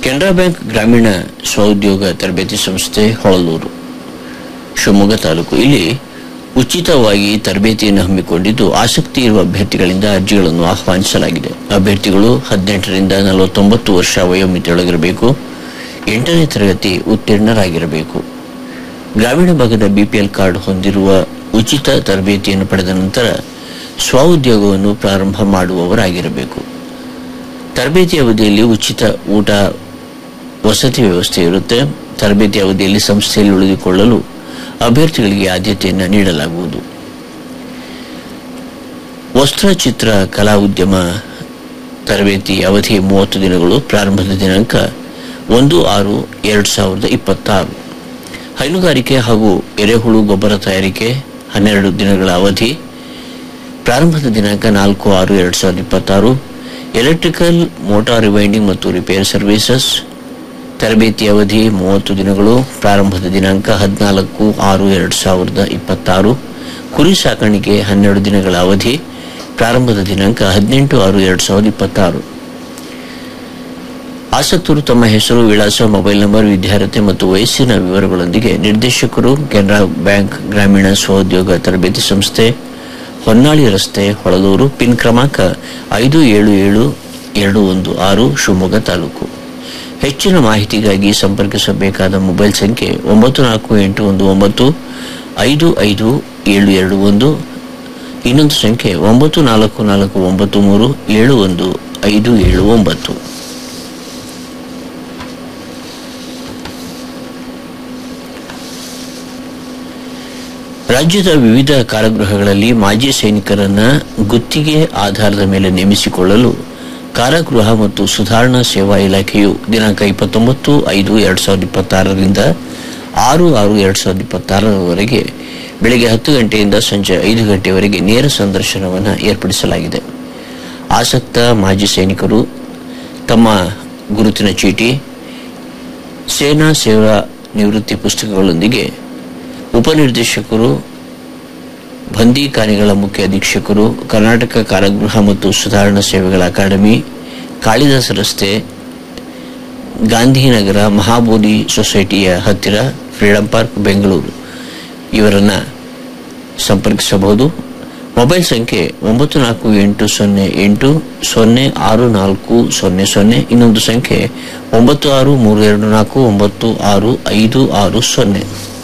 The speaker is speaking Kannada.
ಕೆನರಾ ಬ್ಯಾಂಕ್ ಗ್ರಾಮೀಣ ಸ್ವಉದ್ಯೋಗ ತರಬೇತಿ ಸಂಸ್ಥೆ ಹೊಳಲೂರು ಶಿವಮೊಗ್ಗ ತಾಲೂಕು ಇಲ್ಲಿ ಉಚಿತವಾಗಿ ತರಬೇತಿಯನ್ನು ಹಮ್ಮಿಕೊಂಡಿದ್ದು ಆಸಕ್ತಿ ಇರುವ ಅಭ್ಯರ್ಥಿಗಳಿಂದ ಅರ್ಜಿಗಳನ್ನು ಆಹ್ವಾನಿಸಲಾಗಿದೆ ಅಭ್ಯರ್ಥಿಗಳು ಹದಿನೆಂಟರಿಂದ ನಲವತ್ತೊಂಬತ್ತು ವರ್ಷ ವಯೋಮಿತಿಯೊಳಗಿರಬೇಕು ಎಂಟನೇ ತರಗತಿ ಉತ್ತೀರ್ಣರಾಗಿರಬೇಕು ಗ್ರಾಮೀಣ ಭಾಗದ ಬಿಪಿಎಲ್ ಕಾರ್ಡ್ ಹೊಂದಿರುವ ಉಚಿತ ತರಬೇತಿಯನ್ನು ಪಡೆದ ನಂತರ ಸ್ವಉದ್ಯೋಗವನ್ನು ಪ್ರಾರಂಭ ಮಾಡುವವರಾಗಿರಬೇಕು ತರಬೇತಿ ಅವಧಿಯಲ್ಲಿ ಉಚಿತ ಊಟ ವಸತಿ ವ್ಯವಸ್ಥೆ ಇರುತ್ತೆ ತರಬೇತಿ ಅವಧಿಯಲ್ಲಿ ಸಂಸ್ಥೆಯಲ್ಲಿ ಉಳಿದುಕೊಳ್ಳಲು ಅಭ್ಯರ್ಥಿಗಳಿಗೆ ಆದ್ಯತೆಯನ್ನು ನೀಡಲಾಗುವುದು ವಸ್ತ್ರ ಚಿತ್ರ ಕಲಾ ಉದ್ಯಮ ತರಬೇತಿ ಅವಧಿ ಮೂವತ್ತು ದಿನಗಳು ಪ್ರಾರಂಭದ ದಿನಾಂಕ ಒಂದು ಆರು ಎರಡು ಸಾವಿರದ ಇಪ್ಪತ್ತಾರು ಹೈನುಗಾರಿಕೆ ಹಾಗೂ ಎರೆಹುಳು ಗೊಬ್ಬರ ತಯಾರಿಕೆ ಹನ್ನೆರಡು ದಿನಗಳ ಅವಧಿ ಪ್ರಾರಂಭದ ದಿನಾಂಕ ನಾಲ್ಕು ಆರು ಎರಡು ಸಾವಿರದ ಇಪ್ಪತ್ತಾರು ಎಲೆಕ್ಟ್ರಿಕಲ್ ಮೋಟಾರ್ ರಿವೈಂಡಿಂಗ್ ಮತ್ತು ರಿಪೇರ್ ಸರ್ವಿಸಸ್ ತರಬೇತಿ ಅವಧಿ ಮೂವತ್ತು ದಿನಗಳು ಪ್ರಾರಂಭದ ದಿನಾಂಕ ಹದಿನಾಲ್ಕು ಆರು ಎರಡು ಸಾವಿರದ ಇಪ್ಪತ್ತಾರು ಕುರಿ ಸಾಕಾಣಿಕೆ ಹನ್ನೆರಡು ದಿನಗಳ ಅವಧಿ ಪ್ರಾರಂಭದ ದಿನಾಂಕ ಹದಿನೆಂಟು ಆರು ಎರಡು ಸಾವಿರದ ಇಪ್ಪತ್ತಾರು ಆಸಕ್ತರು ತಮ್ಮ ಹೆಸರು ವಿಳಾಸ ಮೊಬೈಲ್ ನಂಬರ್ ವಿದ್ಯಾರ್ಹತೆ ಮತ್ತು ವಯಸ್ಸಿನ ವಿವರಗಳೊಂದಿಗೆ ನಿರ್ದೇಶಕರು ಕೆನರಾ ಬ್ಯಾಂಕ್ ಗ್ರಾಮೀಣ ಸ್ವಉದ್ಯೋಗ ತರಬೇತಿ ಸಂಸ್ಥೆ ಹೊನ್ನಾಳಿ ರಸ್ತೆ ಹೊಳಲೂರು ಪಿನ್ ಕ್ರಮಾಂಕ ಐದು ಏಳು ಏಳು ಎರಡು ಒಂದು ಆರು ಶಿವಮೊಗ್ಗ ತಾಲೂಕು ಹೆಚ್ಚಿನ ಮಾಹಿತಿಗಾಗಿ ಸಂಪರ್ಕಿಸಬೇಕಾದ ಮೊಬೈಲ್ ಸಂಖ್ಯೆ ಒಂಬತ್ತು ನಾಲ್ಕು ಎಂಟು ಒಂದು ಒಂಬತ್ತು ಐದು ಐದು ಏಳು ಎರಡು ಒಂದು ಇನ್ನೊಂದು ಸಂಖ್ಯೆ ಒಂಬತ್ತು ನಾಲ್ಕು ನಾಲ್ಕು ಒಂಬತ್ತು ಮೂರು ಏಳು ಒಂದು ಐದು ಏಳು ಒಂಬತ್ತು ರಾಜ್ಯದ ವಿವಿಧ ಕಾರಾಗೃಹಗಳಲ್ಲಿ ಮಾಜಿ ಸೈನಿಕರನ್ನ ಗುತ್ತಿಗೆ ಆಧಾರದ ಮೇಲೆ ನೇಮಿಸಿಕೊಳ್ಳಲು ಕಾರಾಗೃಹ ಮತ್ತು ಸುಧಾರಣಾ ಸೇವಾ ಇಲಾಖೆಯು ದಿನಾಂಕ ಇಪ್ಪತ್ತೊಂಬತ್ತು ಐದು ಎರಡ್ ಸಾವಿರದ ಇಪ್ಪತ್ತಾರರಿಂದ ಆರು ಆರು ಎರಡ್ ಸಾವಿರದ ಇಪ್ಪತ್ತಾರರವರೆಗೆ ಬೆಳಗ್ಗೆ ಹತ್ತು ಗಂಟೆಯಿಂದ ಸಂಜೆ ಐದು ಗಂಟೆಯವರೆಗೆ ನೇರ ಸಂದರ್ಶನವನ್ನು ಏರ್ಪಡಿಸಲಾಗಿದೆ ಆಸಕ್ತ ಮಾಜಿ ಸೈನಿಕರು ತಮ್ಮ ಗುರುತಿನ ಚೀಟಿ ಸೇನಾ ಸೇವಾ ನಿವೃತ್ತಿ ಪುಸ್ತಕಗಳೊಂದಿಗೆ ಉಪನಿರ್ದೇಶಕರು ಬಂದೀಖಾನೆಗಳ ಮುಖ್ಯ ಅಧೀಕ್ಷಕರು ಕರ್ನಾಟಕ ಕಾರಾಗೃಹ ಮತ್ತು ಸುಧಾರಣಾ ಸೇವೆಗಳ ಅಕಾಡೆಮಿ ಕಾಳಿದಾಸ ರಸ್ತೆ ಗಾಂಧಿನಗರ ಮಹಾಬೋಧಿ ಸೊಸೈಟಿಯ ಹತ್ತಿರ ಫ್ರೀಡಂ ಪಾರ್ಕ್ ಬೆಂಗಳೂರು ಇವರನ್ನ ಸಂಪರ್ಕಿಸಬಹುದು ಮೊಬೈಲ್ ಸಂಖ್ಯೆ ಒಂಬತ್ತು ನಾಲ್ಕು ಎಂಟು ಸೊನ್ನೆ ಎಂಟು ಸೊನ್ನೆ ಆರು ನಾಲ್ಕು ಸೊನ್ನೆ ಸೊನ್ನೆ ಇನ್ನೊಂದು ಸಂಖ್ಯೆ ಒಂಬತ್ತು ಆರು ಮೂರು ಎರಡು ನಾಲ್ಕು ಒಂಬತ್ತು ಆರು ಐದು ಆರು ಸೊನ್ನೆ